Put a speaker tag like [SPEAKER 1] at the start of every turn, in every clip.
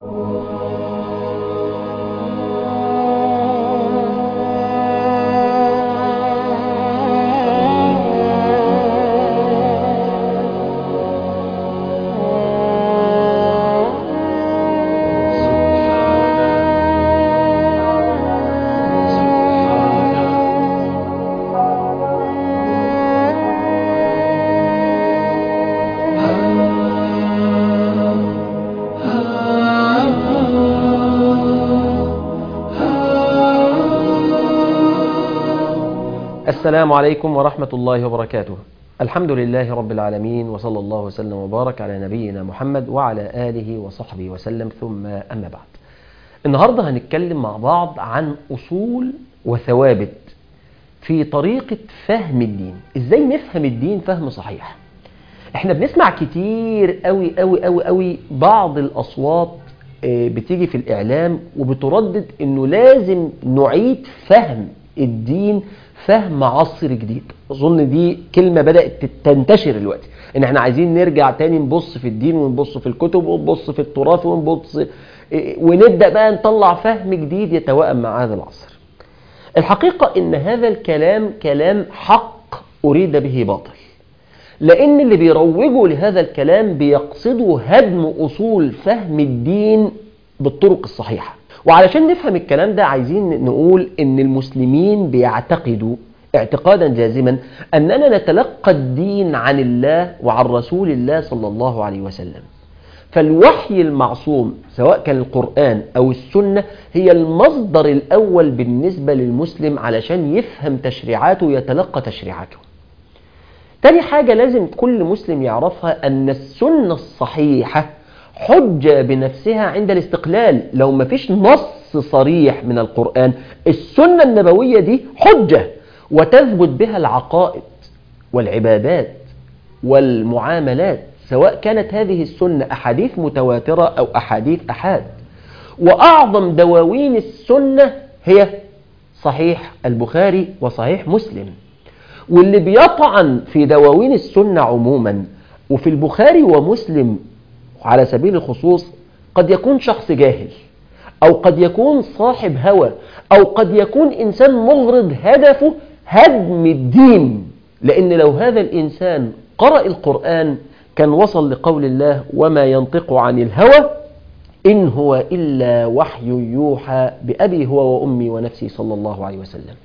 [SPEAKER 1] السلام عليكم ورحمة الله وبركاته الحمد لله رب العالمين وصلى الله وسلم وبارك على نبينا محمد وعلى آله وصحبه وسلم ثم أما بعد النهاردة هنتكلم مع بعض عن أصول وثوابت في طريقة فهم الدين إزاي نفهم الدين فهم صحيح احنا بنسمع كتير قوي قوي قوي قوي بعض الأصوات بتيجي في الإعلام وبتردد أنه لازم نعيد فهم الدين فهم عصر جديد اظن دي كلمه بدات تنتشر دلوقتي ان احنا عايزين نرجع تاني نبص في الدين ونبص في الكتب ونبص في التراث ونبص ونبدا بقى نطلع فهم جديد يتوائم مع هذا العصر الحقيقه ان هذا الكلام كلام حق اريد به باطل لان اللي بيروجوا لهذا الكلام بيقصدوا هدم اصول فهم الدين بالطرق الصحيحه وعلشان نفهم الكلام ده عايزين نقول ان المسلمين بيعتقدوا اعتقادا جازما اننا نتلقى الدين عن الله وعن رسول الله صلى الله عليه وسلم فالوحي المعصوم سواء كان القرآن او السنة هي المصدر الاول بالنسبة للمسلم علشان يفهم تشريعاته ويتلقى تشريعاته تاني حاجة لازم كل مسلم يعرفها ان السنة الصحيحة حجة بنفسها عند الاستقلال لو ما فيش نص صريح من القرآن السنة النبوية دي حجة وتثبت بها العقائد والعبادات والمعاملات سواء كانت هذه السنة أحاديث متواترة أو أحاديث أحاد وأعظم دواوين السنة هي صحيح البخاري وصحيح مسلم واللي بيطعن في دواوين السنة عموما وفي البخاري ومسلم على سبيل الخصوص قد يكون شخص جاهل أو قد يكون صاحب هوى أو قد يكون إنسان مغرض هدفه هدم الدين لأن لو هذا الإنسان قرأ القرآن كان وصل لقول الله وما ينطق عن الهوى إن هو إلا وحي يوحى بأبي هو وأمي ونفسي صلى الله عليه وسلم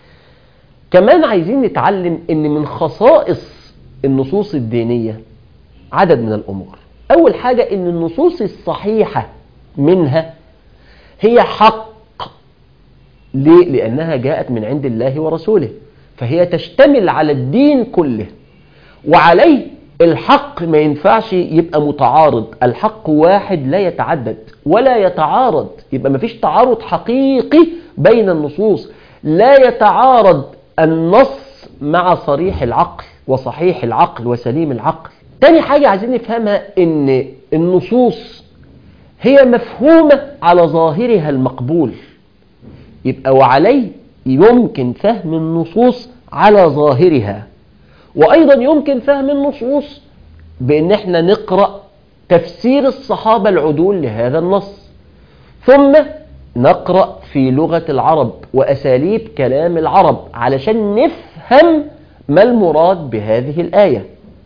[SPEAKER 1] كمان عايزين نتعلم أن من خصائص النصوص الدينية عدد من الأمور أول حاجة أن النصوص الصحيحة منها هي حق ليه؟ لأنها جاءت من عند الله ورسوله فهي تشتمل على الدين كله وعليه الحق ما ينفعش يبقى متعارض الحق واحد لا يتعدد ولا يتعارض يبقى ما فيش تعارض حقيقي بين النصوص لا يتعارض النص مع صريح العقل وصحيح العقل وسليم العقل تاني حاجة عايزين نفهمها ان النصوص هي مفهومة على ظاهرها المقبول يبقى وعليه يمكن فهم النصوص على ظاهرها وأيضا يمكن فهم النصوص بأن احنا نقرأ تفسير الصحابة العدول لهذا النص ثم نقرأ في لغة العرب وأساليب كلام العرب علشان نفهم ما المراد بهذه الآية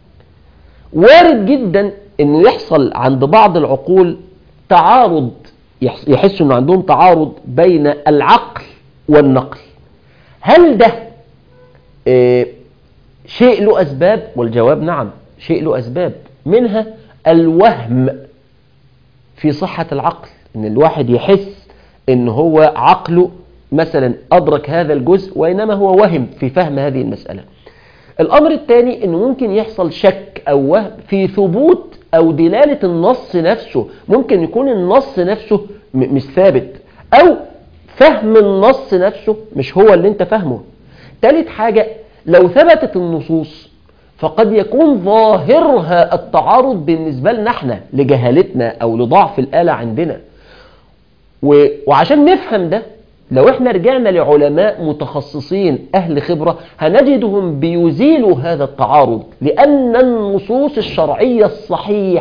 [SPEAKER 1] وارد جدا أنه يحصل عند بعض العقول تعارض يحسوا أنه عندهم تعارض بين العقل والنقل هل ده إيه شيء له أسباب والجواب نعم شيء له أسباب منها الوهم في صحة العقل ان الواحد يحس ان هو عقله مثلا أدرك هذا الجزء وإنما هو وهم في فهم هذه المسألة الأمر الثاني أنه ممكن يحصل شك أو وهم في ثبوت أو دلالة النص نفسه ممكن يكون النص نفسه مش ثابت أو فهم النص نفسه مش هو اللي انت فهمه ثالث حاجة لو ثبتت النصوص فقد يكون ظاهرها التعارض بالنسبة لنا احنا لجهالتنا أو لضعف الآلة عندنا و... وعشان نفهم ده لو احنا رجعنا لعلماء متخصصين أهل خبرة هنجدهم بيزيلوا هذا التعارض لأن النصوص الشرعية الصحيحة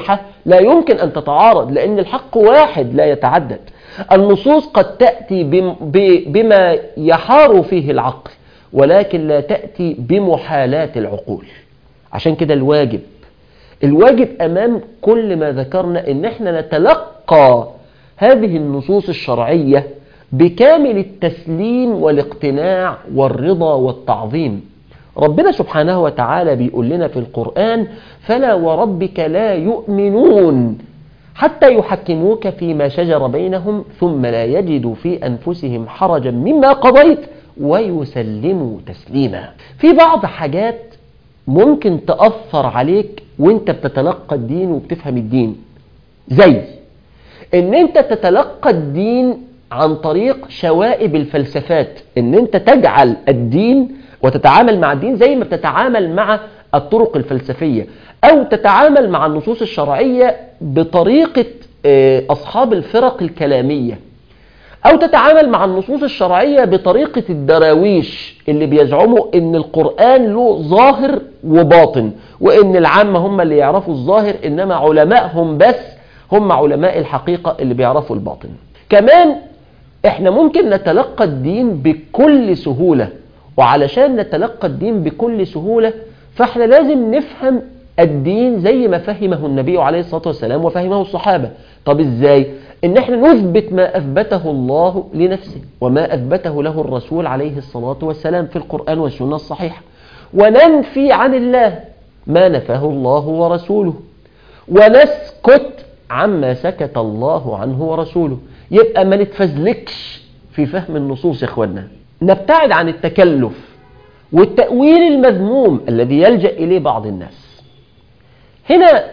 [SPEAKER 1] لا يمكن أن تتعارض لأن الحق واحد لا يتعدد النصوص قد تأتي بما يحار فيه العقل ولكن لا تأتي بمحالات العقول عشان كده الواجب الواجب أمام كل ما ذكرنا إن احنا نتلقى هذه النصوص الشرعية بكامل التسليم والاقتناع والرضا والتعظيم ربنا سبحانه وتعالى بيقول لنا في القرآن فلا وربك لا يؤمنون حتى يحكموك فيما شجر بينهم ثم لا يجدوا في أنفسهم حرجا مما قضيت ويسلموا تسليما في بعض حاجات ممكن تأثر عليك وانت بتتلقى الدين وبتفهم الدين زي ان انت تتلقى الدين عن طريق شوائب الفلسفات ان انت تجعل الدين وتتعامل مع الدين زي ما بتتعامل مع الطرق الفلسفية او تتعامل مع النصوص الشرعية بطريقة اصحاب الفرق الكلامية او تتعامل مع النصوص الشرعية بطريقة الدراويش اللي بيزعموا ان القرآن له ظاهر وباطن وان العامة هم اللي يعرفوا الظاهر انما علمائهم بس هم علماء الحقيقة اللي بيعرفوا الباطن كمان احنا ممكن نتلقى الدين بكل سهولة وعلشان نتلقى الدين بكل سهولة فاحنا لازم نفهم الدين زي ما فهمه النبي عليه الصلاة والسلام وفهمه الصحابة طب ازاي ان احنا نثبت ما اثبته الله لنفسه وما اثبته له الرسول عليه الصلاة والسلام في القرآن والسنة الصحيحة وننفي عن الله ما نفاه الله ورسوله ونسكت عما سكت الله عنه ورسوله يبقى ما نتفزلكش في فهم النصوص يا اخوانا نبتعد عن التكلف والتأويل المذموم الذي يلجأ إليه بعض الناس هنا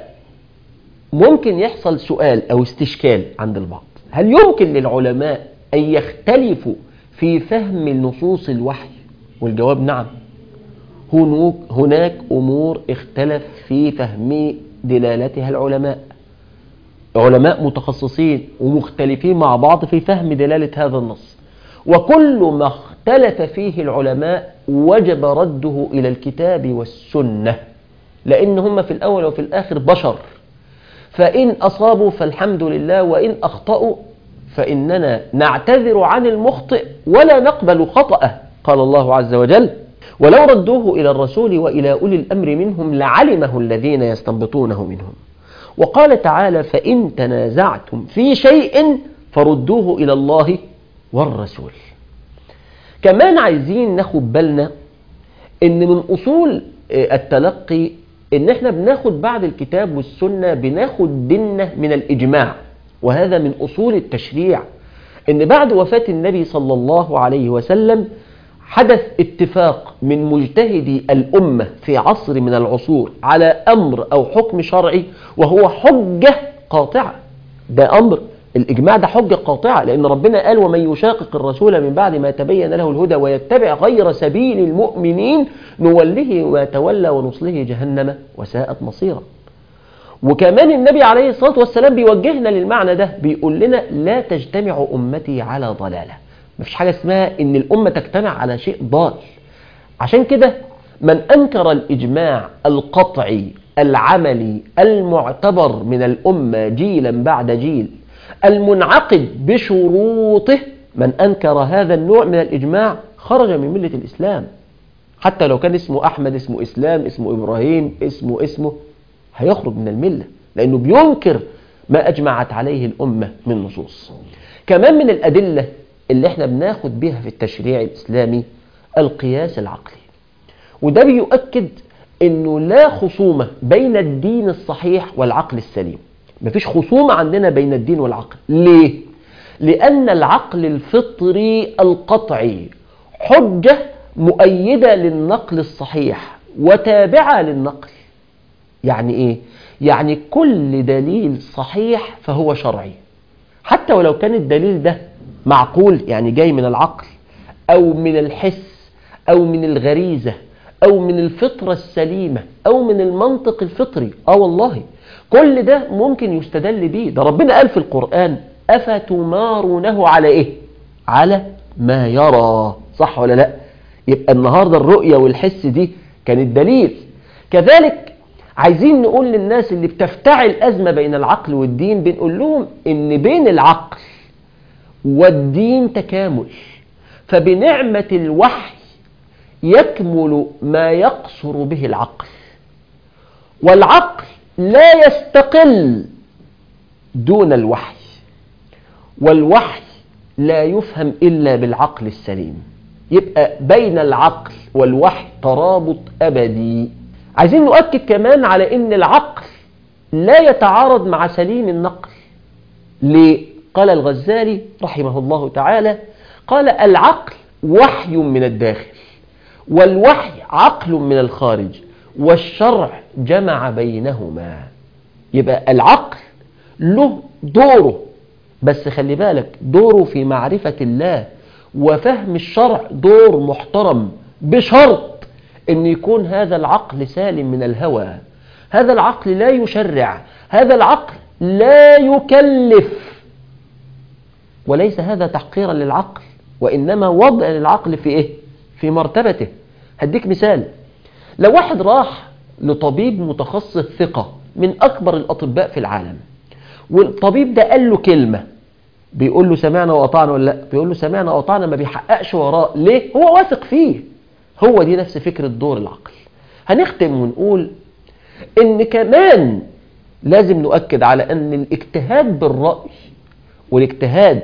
[SPEAKER 1] ممكن يحصل سؤال أو استشكال عند البعض هل يمكن للعلماء أن يختلفوا في فهم نصوص الوحي والجواب نعم هناك أمور اختلف في فهم دلالتها العلماء علماء متخصصين ومختلفين مع بعض في فهم دلالة هذا النص وكل ما اختلف فيه العلماء وجب رده إلى الكتاب والسنة لأن هم في الأول وفي الآخر بشر فإن أصابوا فالحمد لله وإن أخطأوا فإننا نعتذر عن المخطئ ولا نقبل خطأه قال الله عز وجل ولو ردوه إلى الرسول وإلى أولي الأمر منهم لعلمه الذين يستنبطونه منهم وقال تعالى فإن تنازعتم في شيء فردوه إلى الله والرسول كمان عايزين ناخد بالنا ان من اصول التلقي ان احنا بناخد بعد الكتاب والسنة بناخد ديننا من الاجماع وهذا من اصول التشريع ان بعد وفاة النبي صلى الله عليه وسلم حدث اتفاق من مجتهدي الأمة في عصر من العصور على أمر أو حكم شرعي وهو حجة قاطعة ده أمر الإجماع ده حجة قاطعة لأن ربنا قال ومن يشاقق الرسول من بعد ما تبين له الهدى ويتبع غير سبيل المؤمنين نوله ما تولى ونصله جهنم وساءت مصيرا وكمان النبي عليه الصلاة والسلام بيوجهنا للمعنى ده بيقول لنا لا تجتمع أمتي على ضلالة مفيش حاجة اسمها ان الأمة تجتمع على شيء ضال عشان كده من أنكر الإجماع القطعي العملي المعتبر من الأمة جيلا بعد جيل المنعقد بشروطه من أنكر هذا النوع من الإجماع خرج من ملة الإسلام حتى لو كان اسمه أحمد اسمه إسلام اسمه إبراهيم اسمه اسمه هيخرج من الملة لأنه بينكر ما أجمعت عليه الأمة من نصوص كمان من الأدلة اللي احنا بناخد بها في التشريع الإسلامي القياس العقلي وده بيؤكد انه لا خصومة بين الدين الصحيح والعقل السليم مفيش خصومة عندنا بين الدين والعقل ليه؟ لأن العقل الفطري القطعي حجة مؤيدة للنقل الصحيح وتابعة للنقل يعني ايه؟ يعني كل دليل صحيح فهو شرعي حتى ولو كان الدليل ده معقول يعني جاي من العقل أو من الحس أو من الغريزة أو من الفطرة السليمة أو من المنطق الفطري آه والله كل ده ممكن يستدل بيه ده ربنا قال في القرآن أفتمارونه على إيه على ما يرى صح ولا لا يبقى النهاردة الرؤية والحس دي كانت دليل كذلك عايزين نقول للناس اللي بتفتعل أزمة بين العقل والدين بنقول لهم إن بين العقل والدين تكامل فبنعمة الوحي يكمل ما يقصر به العقل والعقل لا يستقل دون الوحي والوحي لا يفهم إلا بالعقل السليم يبقى بين العقل والوحي ترابط أبدي عايزين نؤكد كمان على أن العقل لا يتعارض مع سليم النقل ليه؟ قال الغزالي رحمه الله تعالى قال العقل وحي من الداخل والوحي عقل من الخارج والشرع جمع بينهما يبقى العقل له دوره بس خلي بالك دوره في معرفة الله وفهم الشرع دور محترم بشرط ان يكون هذا العقل سالم من الهوى هذا العقل لا يشرع هذا العقل لا يكلف وليس هذا تحقيرا للعقل وإنما وضع للعقل في إيه؟ في مرتبته هديك مثال لو واحد راح لطبيب متخصص ثقة من أكبر الأطباء في العالم والطبيب ده قال له كلمة بيقول له سمعنا وأطعنا ولا لا بيقول له سمعنا وأطعنا ما بيحققش وراه ليه هو واثق فيه هو دي نفس فكرة دور العقل هنختم ونقول ان كمان لازم نؤكد على ان الاجتهاد بالرأي والاجتهاد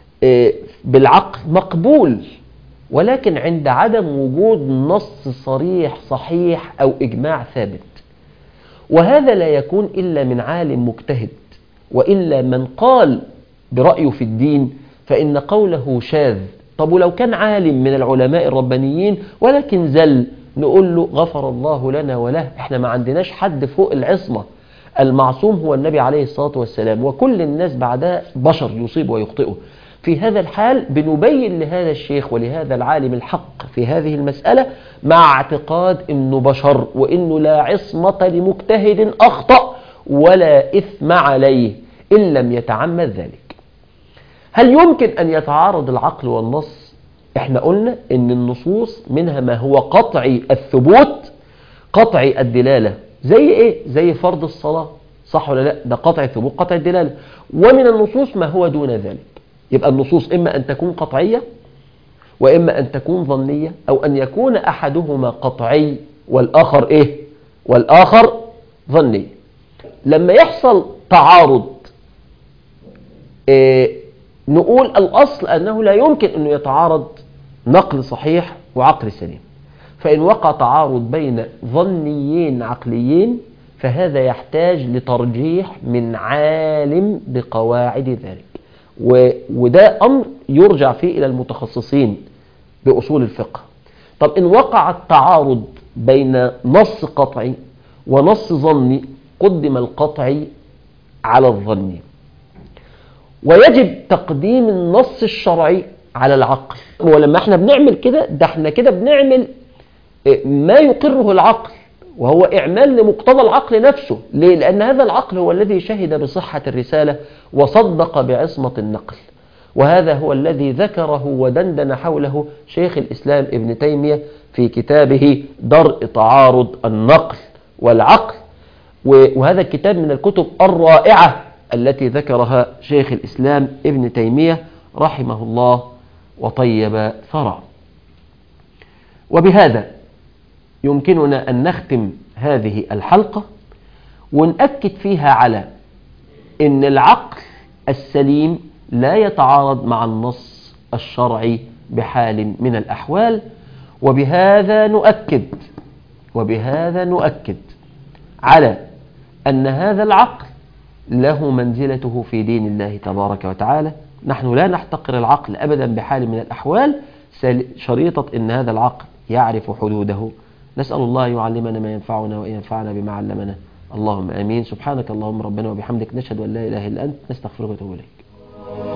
[SPEAKER 1] بالعقل مقبول ولكن عند عدم وجود نص صريح صحيح او اجماع ثابت وهذا لا يكون الا من عالم مجتهد والا من قال برأيه في الدين فإن قوله شاذ طب ولو كان عالم من العلماء الربانيين ولكن زل نقول له غفر الله لنا وله احنا ما عندناش حد فوق العصمة المعصوم هو النبي عليه الصلاة والسلام وكل الناس بعدها بشر يصيب ويخطئه في هذا الحال بنبين لهذا الشيخ ولهذا العالم الحق في هذه المسألة مع اعتقاد انه بشر وانه لا عصمة لمجتهد اخطأ ولا اثم عليه ان لم يتعمد ذلك هل يمكن أن يتعارض العقل والنص احنا قلنا ان النصوص منها ما هو قطعي الثبوت قطعي الدلالة زي ايه زي فرض الصلاة صح ولا لا ده قطعي الثبوت قطعي الدلالة ومن النصوص ما هو دون ذلك يبقى النصوص إما أن تكون قطعية وإما أن تكون ظنية أو أن يكون أحدهما قطعي والآخر إيه والآخر ظني لما يحصل تعارض إيه نقول الأصل أنه لا يمكن أنه يتعارض نقل صحيح وعقل سليم فإن وقع تعارض بين ظنيين عقليين فهذا يحتاج لترجيح من عالم بقواعد ذلك و... وده أمر يرجع فيه إلى المتخصصين بأصول الفقه طب إن وقع التعارض بين نص قطعي ونص ظني قدم القطعي على الظني ويجب تقديم النص الشرعي على العقل ولما احنا بنعمل كده ده احنا كده بنعمل ما يقره العقل وهو إعمال لمقتضى العقل نفسه ليه؟ لأن هذا العقل هو الذي شهد بصحة الرسالة وصدق بعصمة النقل وهذا هو الذي ذكره ودندن حوله شيخ الإسلام ابن تيمية في كتابه درء تعارض النقل والعقل وهذا الكتاب من الكتب الرائعة التي ذكرها شيخ الإسلام ابن تيمية رحمه الله وطيب ثرى وبهذا يمكننا أن نختم هذه الحلقة ونأكد فيها على أن العقل السليم لا يتعارض مع النص الشرعي بحال من الأحوال وبهذا نؤكد وبهذا نؤكد على أن هذا العقل له منزلته في دين الله تبارك وتعالى نحن لا نحتقر العقل أبدا بحال من الأحوال شريطة أن هذا العقل يعرف حدوده نسأل الله يعلمنا ما ينفعنا وأن ينفعنا بما علمنا اللهم أمين سبحانك اللهم ربنا وبحمدك نشهد أن لا إله إلا أنت نستغفرك ونتوب إليك